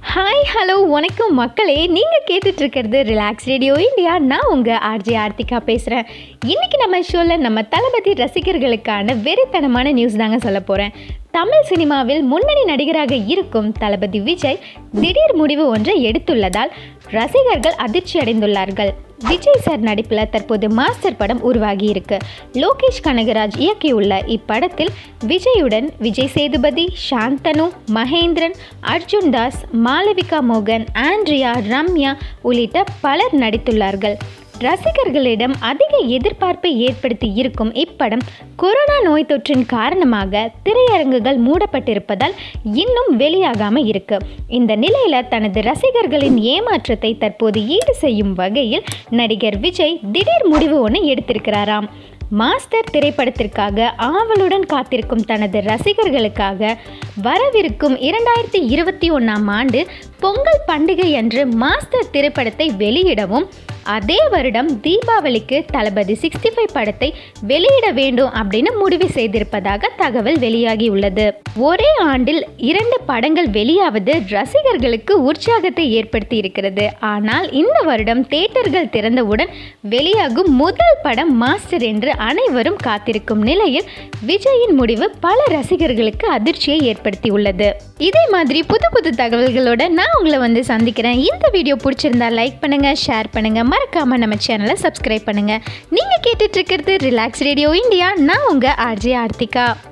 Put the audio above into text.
hi hello வணக்கம் மக்களே நீங்கள் கேட்டுட்டு இருக்கிறது ரிலாக்ஸ் ரேடியோ இந்தியா நான் உங்கள் ஆர்ஜே ஆர்த்திகா பேசுகிறேன் இன்றைக்கி நம்ம ஷோவில் நம்ம தளபதி ரசிகர்களுக்கான வெறித்தனமான நியூஸ் தாங்க சொல்ல போகிறேன் தமிழ் சினிமாவில் முன்னணி நடிகராக இருக்கும் தளபதி விஜய் திடீர் முடிவு ஒன்றை எடுத்துள்ளதால் ரசிகர்கள் அதிர்ச்சி அடைந்துள்ளார்கள் விஜய் சார் நடிப்பில் தற்போது மாஸ்டர் படம் உருவாகி இருக்கு லோகேஷ் கனகராஜ் இயக்கியுள்ள இப்படத்தில் விஜயுடன் விஜய் சேதுபதி சாந்தனு மகேந்திரன் அர்ஜுன் தாஸ் மாளவிகா மோகன் ஆண்ட்ரியா ரம்யா உள்ளிட்ட பலர் நடித்துள்ளார்கள் ரசிகர்களிடம் அதிக எதிர்பார்ப்பை ஏற்படுத்தி இருக்கும் இப்படம் கொரோனா நோய் தொற்றின் காரணமாக திரையரங்குகள் மூடப்பட்டிருப்பதால் இன்னும் வெளியாகாம இருக்கு இந்த நிலையில தனது ரசிகர்களின் ஏமாற்றத்தை தற்போது ஈடு செய்யும் வகையில் நடிகர் விஜய் திடீர் முடிவு ஒன்று எடுத்திருக்கிறாராம் மாஸ்டர் திரைப்படத்திற்காக ஆவலுடன் காத்திருக்கும் தனது ரசிகர்களுக்காக வரவிருக்கும் இரண்டாயிரத்தி இருபத்தி ஒன்றாம் ஆண்டு பொங்கல் பண்டிகை அன்று மாஸ்டர் திரைப்படத்தை வெளியிடவும் அதே வருடம் தீபாவளிக்கு தளபதி சிக்ஸ்டி ஃபைவ் படத்தை வெளியிட வேண்டும் அப்படின்னு முடிவு செய்திருப்பதாக தகவல் வெளியாகியுள்ளது ஒரே ஆண்டில் இரண்டு படங்கள் வெளியாவது ரசிகர்களுக்கு உற்சாகத்தை ஏற்படுத்தி இருக்கிறது ஆனால் இந்த வருடம் தேட்டர்கள் திறந்தவுடன் வெளியாகும் முதல் படம் மாஸ்டர் என்று அனைவரும் காத்திருக்கும் நிலையில் விஜயின் முடிவு பல ரசிகர்களுக்கு அதிர்ச்சியை ஏற்படுத்தியுள்ளது இதே மாதிரி புது புது தகவல்களோட நான் உங்களை வந்து சந்திக்கிறேன் இந்த வீடியோ பிடிச்சிருந்தா லைக் பண்ணுங்க ஷேர் பண்ணுங்க மறக்காம நம்ம சேனலை சப்ஸ்கிரைப் பண்ணுங்க நீங்க கேட்டுட்டு இருக்கிறது ரிலாக்ஸ் ரேடியோ இந்தியா நான் உங்க ஆர்ஜே ஆர்த்திகா